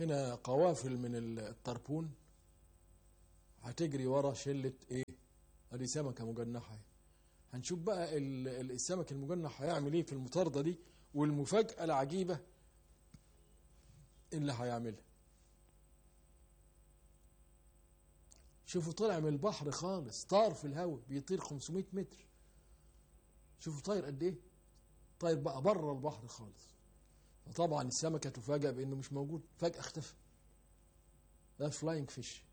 هنا قوافل من الطربون هتجري ورا شلة ايه ادي سمكة مجنحة اهي. هنشوف بقى ال- ال- السمك المجنح هيعمل ايه في المطاردة دي والمفاجأة العجيبة اللي هيعملها شوفوا طلع من البحر خالص طار في الهواء بيطير 500 متر شوفوا طاير قد ايه طاير بقى بره البحر خالص وطبعا السمكة تفاجأ بانه مش موجود فجأة اختفى ده فلاينج فيش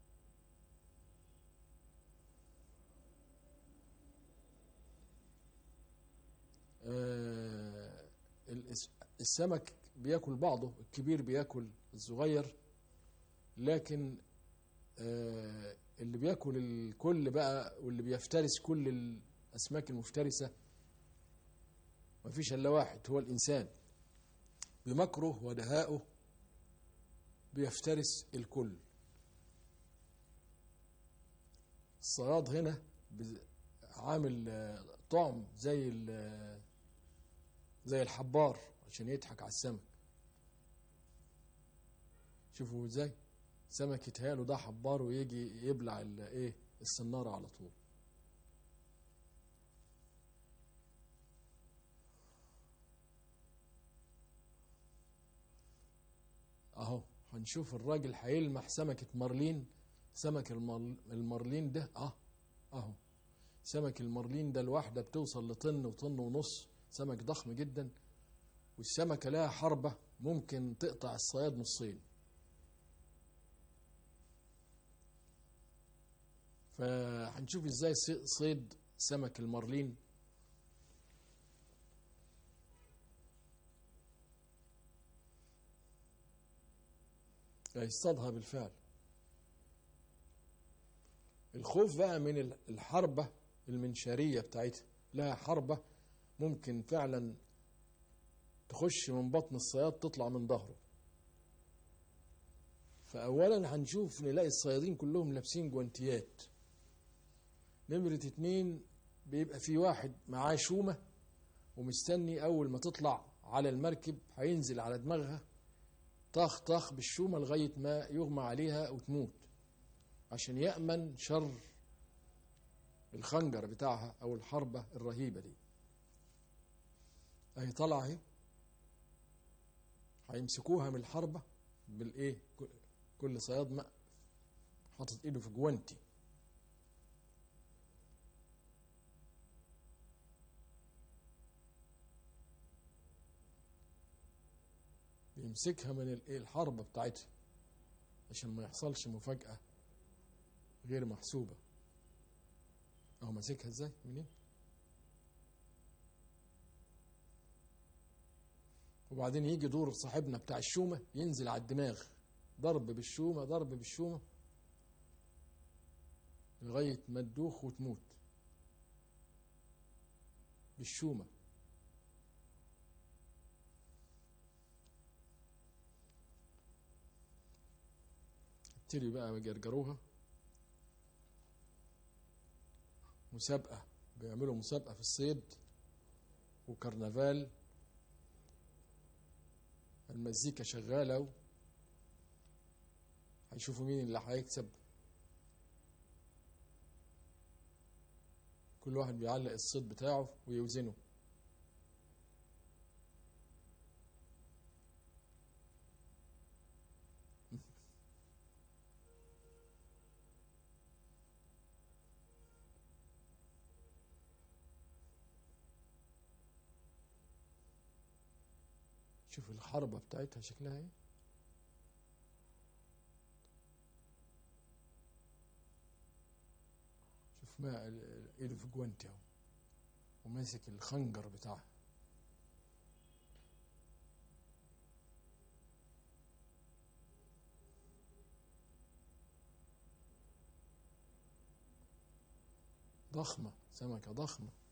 آه، الس- السمك بياكل بعضه الكبير بياكل الصغير لكن آه، اللي بياكل الكل بقى واللي بيفترس كل الاسماك المفترسه مفيش الا واحد هو الانسان بمكره ودهائه بيفترس الكل الصياد هنا بز- عامل آه، طعم زي ال- زي الحبار عشان يضحك على السمك شوفوا ازاي سمك يتهيأله ده حبار ويجي يبلع ال- ايه السنارة على طول اهو هنشوف الراجل هيلمح سمكة مارلين سمك المر- المارلين ده اه اهو سمك المارلين ده الواحدة بتوصل لطن وطن ونص سمك ضخم جدا والسمكة لها حربة ممكن تقطع الصياد نصين فهنشوف ازاي صي- صيد سمك المارلين هيصطادها بالفعل الخوف بقى من ال- الحربة المنشارية بتاعتها لها حربة ممكن فعلا تخش من بطن الصياد تطلع من ظهره فأولا هنشوف نلاقي الصيادين كلهم لابسين جوانتيات نمرة اتنين بيبقى في واحد معاه شومة ومستني أول ما تطلع على المركب هينزل على دماغها طخ طخ بالشومة لغاية ما يغمى عليها وتموت عشان يأمن شر الخنجر بتاعها أو الحربة الرهيبة دي أهي طالعة أهي هيمسكوها من الحربة بالإيه كل- كل صياد ماء حاطط إيده في جوانتي بيمسكها من الايه الحربة بتاعتها عشان ما يحصلش مفاجأة غير محسوبة اهو ماسكها ازاي منين وبعدين يجي دور صاحبنا بتاع الشومة ينزل على الدماغ ضرب بالشومة ضرب بالشومة لغاية ما تدوخ وتموت بالشومة ابتدي بقى يجرجروها مسابقة بيعملوا مسابقة في الصيد وكرنفال المزيكا شغالة و... هيشوفوا مين اللي هيكسب كل واحد بيعلق الصيد بتاعه ويوزنه شوف الحربة بتاعتها شكلها ايه شوف ما ال- ال- ايده في جوانتي اهو وماسك الخنجر بتاعها ضخمة سمكة ضخمة